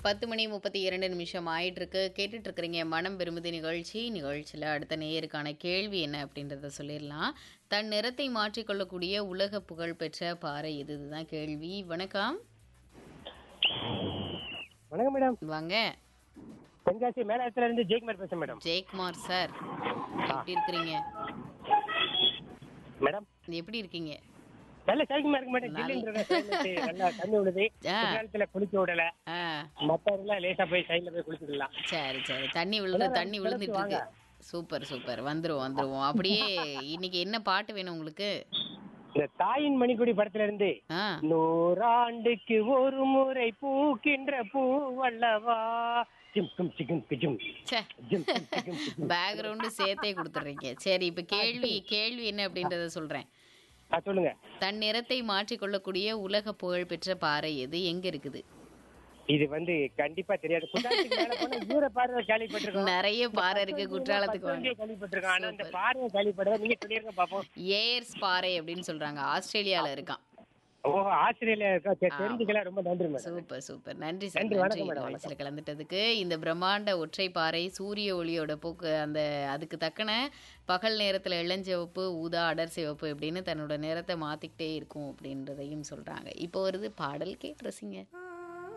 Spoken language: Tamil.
பத்து மணி முப்பத்தி இரண்டு நிமிஷம் ஆயிட்டு இருக்கு கேட்டுட்டு இருக்கிறீங்க மனம் விரும்புதி நிகழ்ச்சி நிகழ்ச்சியில் அடுத்த நேயருக்கான கேள்வி என்ன அப்படின்றத சொல்லிடலாம் தன் நிறத்தை மாற்றிக்கொள்ளக்கூடிய உலக புகழ் பெற்ற பாறை இது இதுதான் கேள்வி வணக்கம் வணக்கம் மேடம் வாங்க தென்காசி மேலத்துல இருந்து ஜெயக்குமார் பேசுறேன் மேடம் ஜெயக்குமார் சார் எப்படி இருக்கிறீங்க மேடம் எப்படி இருக்கீங்க நல்ல சைக்கிமா இருக்கு மேடம் ஜில்லுன்ற climate, நல்லா தண்ணி விழுது ஆ. குற்றாலத்துல குளிக்க விடல ஆ மத்த எல்லாம் லேசா போய் சைடுல போய் குளிச்சுக்கலாம் சரி சரி தண்ணி விழுது தண்ணி விழுந்துட்டு இருக்கு சூப்பர் சூப்பர் வந்துருவோம் வந்துருவோம் அப்படியே இன்னைக்கு என்ன பாட்டு வேணும் உங்களுக்கு இந்த தாயின் மணிக்குடி படத்துல இருந்து ஆ நூறாண்டுக்கு ஒரு முறை பூக்கின்ற பூவல்லவா ஜிம் கும் சிகும் கிஜும் ச்சே ஜிம் கும் சிகும் கிஜும். பேக்ரவுண்டு சேர்த்தே கொடுத்துட்றீங்க சரி இப்போ கேள்வி கேள்வி என்ன அப்படின்றத சொல்கிறேன் ஆ, சொல்லுங்க தன் நிறத்தை மாற்றிக்கொள்ளக்கூடிய உலக புகழ் பெற்ற பாறை எது எங்க இருக்குது இது வந்து கண்டிப்பா தெரியாது குற்றாலத்துக்கு மேல போனா ஈர பார்வை கேள்விப்பட்டிருக்கோம் நிறைய பாறை இருக்கு குற்றாலத்துக்கு வாங்க பத்தொன்பது கேள்விப்பட்டிருக்கோம் ஆனா அந்த பார்வை கேள்விப்படாத நீங்க சொல்லிருங்க பாப்போம் ஏர்ஸ் பாறை அப்படின்னு சொல்றாங்க ஆஸ்திரேலியால இருக்கான் ஓ ஆஸ்திரேலியா இருக்கா சரி, தெரிஞ்சுக்கலாம் ரொம்ப நன்றி மேடம் சூப்பர் சூப்பர் நன்றி சார் நன்றி, நன்றி வணக்கம் மேடம், நிகழ்ச்சியில் கலந்துட்டதுக்கு இந்த பிரம்மாண்ட ஒற்றை பாறை சூரிய ஒளியோட போக்கு அந்த அதுக்கு தக்கன பகல் நேரத்தில் இளஞ்சிவப்பு ஊதா அடர் சிவப்பு இப்படின்னு தன்னோட நிறத்தை மாத்திக்கிட்டே இருக்கும் அப்படின்றதையும் சொல்றாங்க இப்போ வருது பாடல் கேட்டு ரசிங்க